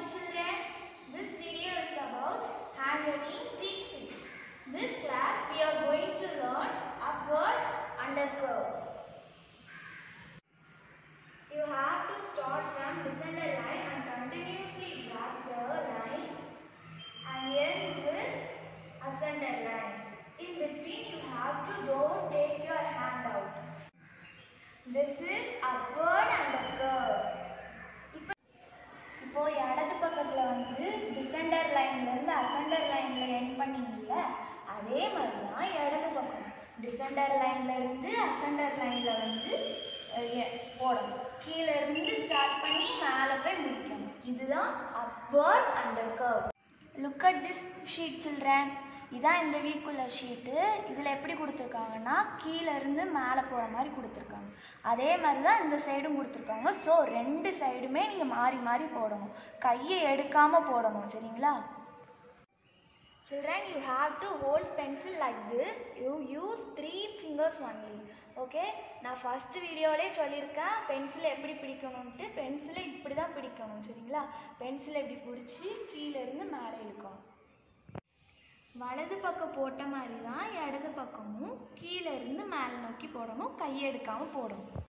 children. This video is about handwriting week 6. This class we are going to learn upward under curve. You have to start from descender line and continuously drag the line and end with ascender line. In between you have to don't take your hand out. This is upward under curve. இப்போ இப்போ இடது பக்கத்தில் வந்து டிசெண்டர் லைன்லேருந்து அசெண்டர் லைனில் end பண்ணீங்கல்ல அதே மாதிரி தான் இடது பக்கம் டிசெண்டர் லைன்லேருந்து அசெண்டர் லைனில் வந்து அஹ், எ- போடணும் கீழே இருந்து ஸ்டார்ட் பண்ணி மேலே போய் முடிக்கணும் இதுதான் upward under curve look at this sheet children இதான் இந்த வீக்குள்ள ஷீட்டு இதில் எப்படி கொடுத்துருக்காங்கன்னா கீழே இருந்து மேலே போகிற மாதிரி கொடுத்துருக்காங்க அதே மாதிரி தான் இந்த சைடும் கொடுத்துருக்காங்க ஸோ ரெண்டு சைடுமே நீங்கள் மாறி மாறி போடணும் கையை எடுக்காமல் போடணும் சரிங்களா Children, you have to hold pencil like this. You use three fingers only. Okay நான் ஃபர்ஸ்ட் வீடியோவிலே சொல்லியிருக்கேன் பென்சிலை எப்படி பிடிக்கணும்ன்ட்டு பென்சிலை இப்படி தான் பிடிக்கணும் சரிங்களா பென்சிலை இப்படி பிடிச்சி கீழே இருந்து மேலே இழுக்கணும் வலது பக்கம் போட்ட மாதிரி தான் இடது பக்கமும் கீழே இருந்து மேலே நோக்கி போடணும் கையை எடுக்காமல் போடணும்